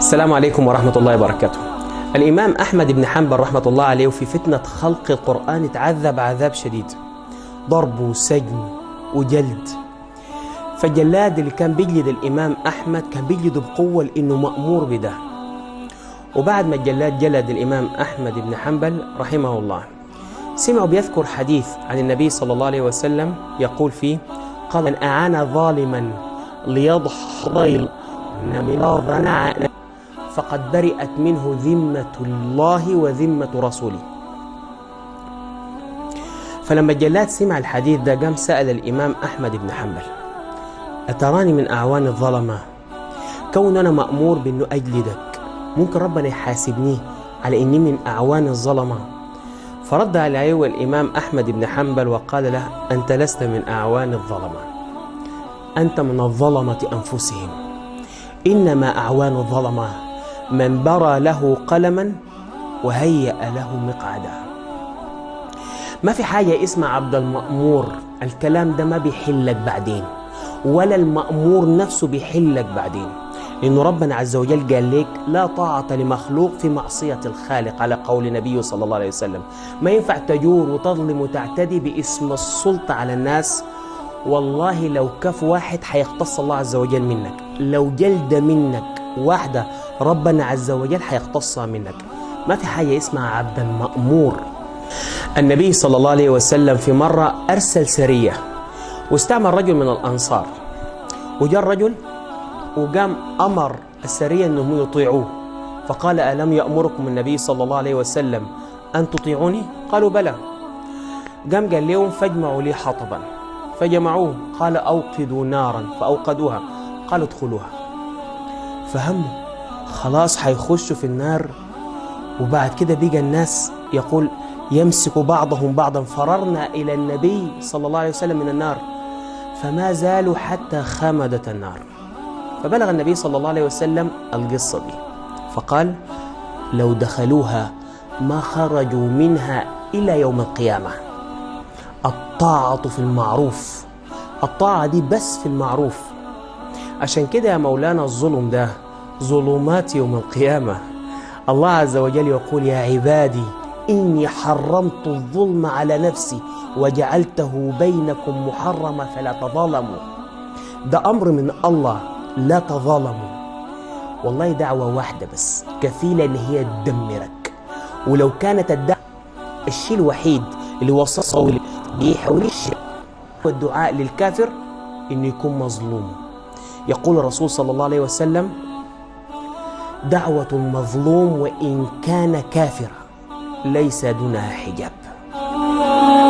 السلام عليكم ورحمة الله وبركاته الإمام أحمد بن حنبل رحمة الله عليه في فتنة خلق القرآن تعذب عذاب شديد ضرب وسجن وجلد فالجلاد اللي كان بيجلد الإمام أحمد كان بيجلده بقوة لأنه مأمور بده وبعد ما الجلاد جلد الإمام أحمد بن حنبل رحمه الله سمعوا بيذكر حديث عن النبي صلى الله عليه وسلم يقول فيه قال من أعان ظالما ليضحي من فقد برئت منه ذمة الله وذمة رسوله فلما الجلاد سمع الحديث ده قام سأل الإمام أحمد بن حنبل أتراني من أعوان الظلمة كون أنا مأمور بأنه أجلدك ممكن ربنا يحاسبني على إني من أعوان الظلمة فرد عليه الإمام أحمد بن حنبل وقال له أنت لست من أعوان الظلمة أنت من الظلمة أنفسهم إنما أعوان الظلمة من برى له قلما وهيأ له مقعدا ما في حاجة اسمها عبد المأمور الكلام ده ما بيحلك بعدين ولا المأمور نفسه بيحلك بعدين لأنه ربنا عز وجل قال لك لا طاعة لمخلوق في معصية الخالق على قول نبيه صلى الله عليه وسلم ما ينفع تجور وتظلم وتعتدي باسم السلطة على الناس والله لو كف واحد حيختص الله عز وجل منك لو جلد منك واحدة ربنا عز وجل حيختصها منك ما في حاجة اسمها عبد المأمور النبي صلى الله عليه وسلم في مرة أرسل سرية واستعمل رجل من الأنصار وجاء الرجل وقام أمر السرية أنهم يطيعوه فقال ألم يأمركم النبي صلى الله عليه وسلم أن تطيعوني قالوا بلى قام قال لهم فاجمعوا لي حطبا فجمعوه قال أوقدوا نارا فأوقدوها قالوا ادخلوها فهموا خلاص حيخشوا في النار وبعد كده بقى الناس يقول يمسك بعضهم بعضا فررنا إلى النبي صلى الله عليه وسلم من النار فما زالوا حتى خمدت النار فبلغ النبي صلى الله عليه وسلم القصة دي فقال لو دخلوها ما خرجوا منها إلى يوم القيامة الطاعة في المعروف الطاعة دي بس في المعروف عشان كده يا مولانا الظلم ده ظلمات يوم القيامة الله عز وجل يقول يا عبادي إني حرمت الظلم على نفسي وجعلته بينكم محرما فلا تظالموا ده أمر من الله لا تظالموا والله دعوة واحدة بس كفيلة إن هي تدمرك ولو كانت الدعوة الشيء الوحيد اللي وصله بيحولش والدعاء للكافر إنه يكون مظلوم يقول الرسول صلى الله عليه وسلم دعوة المظلوم وإن كان كافرا ليس دونها حجاب